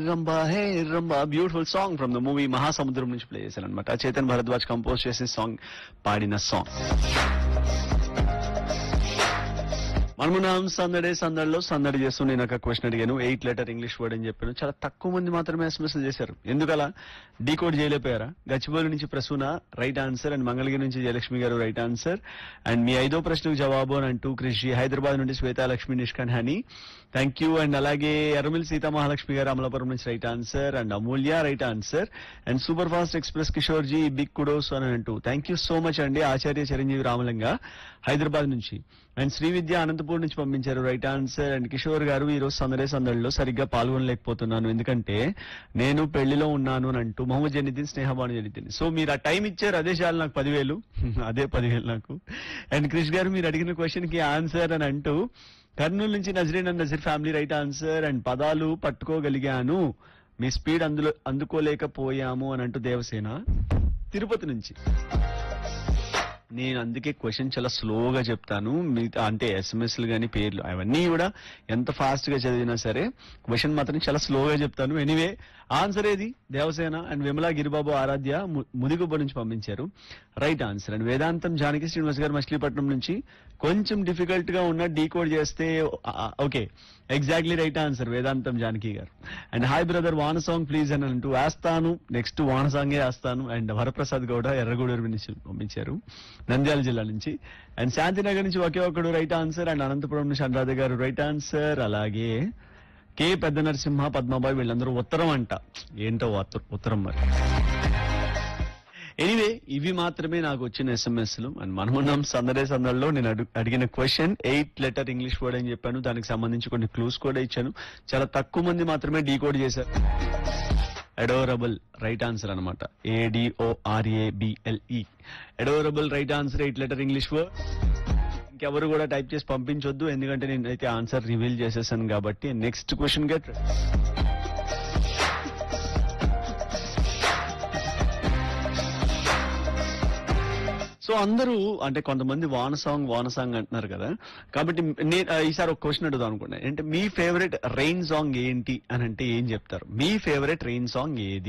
rumba hey Rambha beautiful song from the movie Mahasamudram నుంచి play చేశాను అనమాట చేతన్ భరద్వాజ్ కంపోజ్ చేసిన సాంగ్ పాడిన సాంగ్ మనమున్నాం సందడే సందడిలో సందడి చేస్తూ నేను ఒక క్వశ్చన్ అడిగాను ఎయిట్ లెటర్ ఇంగ్లీష్ వర్డ్ అని చెప్పాను చాలా తక్కువ మంది మాత్రమే ఎస్ఎంఎస్ చేశారు ఎందుకలా డీకోడ్ చేయలేకపోయారా గచ్చిబౌలి నుంచి Prasuna right answer and Mangalagiri నుంచి జయలక్ష్మి గారు రైట్ ఆన్సర్ అండ్ మీ ఐదో ప్రశ్నకు జవాబు అని అంటూ కృషి హైదరాబాద్ నుండి శ్వేతా లక్ష్మి నిష్కన్ హని థ్యాంక్ యూ అండ్ అలాగే ఎర్రమిల్ సీతామహాలక్ష్మి గారు అమలాపురం నుంచి right answer and Amulya right answer and super fast express Kishore ji big kudos అని అంటూ థ్యాంక్ యూ సో మచ్ అండి ఆచార్య చిరంజీవి రామలింగ హైదరాబాద్ నుంచి అండ్ శ్రీ విద్య అనంతపూర్ నుంచి పంపించారు రైట్ ఆన్సర్ అండ్ కిషోర్ గారు ఈ రోజు సందడే సందడిలో సరిగ్గా పాల్గొనలేకపోతున్నాను ఎందుకంటే నేను పెళ్లిలో ఉన్నాను అని అంటూ మొహమ్మద్ జనిద్దీన్ స్నేహబాను జనిద్దీన్ సో మీరు ఆ టైం ఇచ్చారు అదే చాలు నాకు పదివేలు అదే పదివేలు నాకు అండ్ క్రిష్ గారు మీరు అడిగిన క్వశ్చన్ కి ఆన్సర్ అని అంటూ కర్నూలు నుంచి Nazreen and Nazeer family right answer and పదాలు పట్టుకోగలిగాను మీ స్పీడ్ అందులో అందుకోలేకపోయాము అని అంటూ దేవసేన తిరుపతి నుంచి నేను అందుకే క్వశ్చన్ చాలా స్లోగా చెప్తాను మిగతా అంటే ఎస్ఎంఎస్లు కానీ పేర్లు అవన్నీ కూడా ఎంత ఫాస్ట్ గా చదివినా సరే క్వశ్చన్ మాత్రం చాలా స్లోగా చెప్తాను ఎనీవే ఆన్సర్ ఏది దేవసేన అండ్ విమలా గిరిబాబు ఆరాధ్య ము- ముదిగుబ్బ నుంచి పంపించారు రైట్ ఆన్సర్ అండ్ వేదాంతం జానకి శ్రీనివాస్ గారు మచిలీపట్నం నుంచి కొంచెం డిఫికల్ట్ గా ఉన్న డీకోడ్ చేస్తే okay exactly right answer Vedantam Janaki garu and hi brother వాన సాంగ్ ప్లీజ్ అని అంటూ వేస్తాను నెక్స్ట్ వాన సాంగే వేస్తాను అండ్ వరప్రసాద్ గౌడ ఎర్రగూడూరు నుంచి పంపించారు నంద్యాల జిల్లా నుంచి అండ్ శాంతినగర్ నుంచి ఒకే ఒక్కడు రైట్ ఆన్సర్ అండ్ అనంతపురం నుంచి అనురాధ గారు రైట్ ఆన్సర్ అలాగే కే పెద్ద నరసింహ పద్మాబాయి వీళ్ళందరూ ఉత్తరం అంట ఏంటో ఉత్తర- ఉత్తరం మరి ఎనీవే ఇవి మాత్రమే నాకు వచ్చిన ఎస్ఎంఎస్లు అండ్ మనమున్నాం సందడే సందడిలో నేను అడు- అడిగిన question eight letter English word అని చెప్పాను దానికి సంబంధించి కొన్ని క్లూస్ కూడా ఇచ్చాను చాలా తక్కువ మంది మాత్రమే డీకోడ్ చేశారు అడోరబుల్ రైట్ ఆన్సర్ అనమాట ఏడిఓఆర్ఏబిఎల్ఈ adorable right answer eight letter English word ఇంకెవరు కూడా టైప్ చేసి పంపించొద్దు ఎందుకంటే నేనైతే ఆన్సర్ రివీల్ చేసేసాను కాబట్టి నెక్స్ట్ క్వశ్చన్ గెట్ సో అందరూ అంటే కొంతమంది వాన సాంగ్ వాన సాంగ్ అంటున్నారు కదా కాబట్టి నేను ఆ, ఈసారి ఒక క్వశ్చన్ అడుగుదాం అనుకున్నా అంటే మీ ఫేవరెట్ రెయిన్ సాంగ్ ఏంటి అని అంటే ఏం చెప్తారు మీ ఫేవరెట్ రెయిన్ సాంగ్ ఏది